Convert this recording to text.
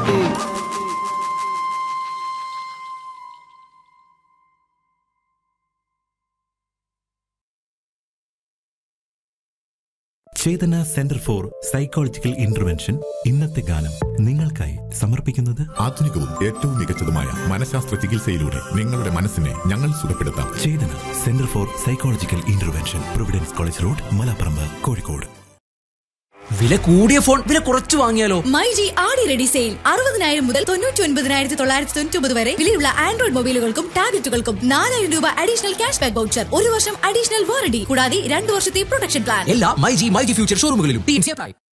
പാട്ട് Chetana centre for psychological intervention ഇന്നത്തെ ഗാനം നിങ്ങൾക്കായി സമർപ്പിക്കുന്നത് ആധുനികവും ഏറ്റവും മികച്ചതുമായ മനഃശാസ്ത്ര ചികിത്സയിലൂടെ നിങ്ങളുടെ മനസ്സിനെ ഞങ്ങൾ സുഖപ്പെടുത്താം Chetana centre for psychological intervention providence college road Malaparamba Kozhikode വില കൂടിയ ഫോൺ വില കുറച്ച് വാങ്ങിയാലോ മൈ ജി ആടി റെഡി സെയിൽ അറുപതിനായിരം മുതൽ തൊണ്ണൂറ്റി ഒൻപതിനായിരത്തി തൊള്ളായിരത്തി തൊണ്ണൂറ്റി ഒമ്പത് വരെ വിലയുള്ള ആൻഡ്രോയിഡ് മൊബൈലുകൾക്കും ടാബ്ലറ്റുകൾക്കും നാലായിരം രൂപ അഡീഷണൽ ക്യാഷ് ബാക്ക് വൗച്ചർ ഒരു വർഷം അഡീഷണൽ വാറണ്ടി കൂടാതെ രണ്ട് വർഷത്തെ പ്രൊട്ടക്ഷൻ പ്ലാൻ എല്ലാ മൈ ജി മൈ ജി ഫ്യൂച്ചർ ഷോറൂമുകളിലും ടി അപ്ലൈ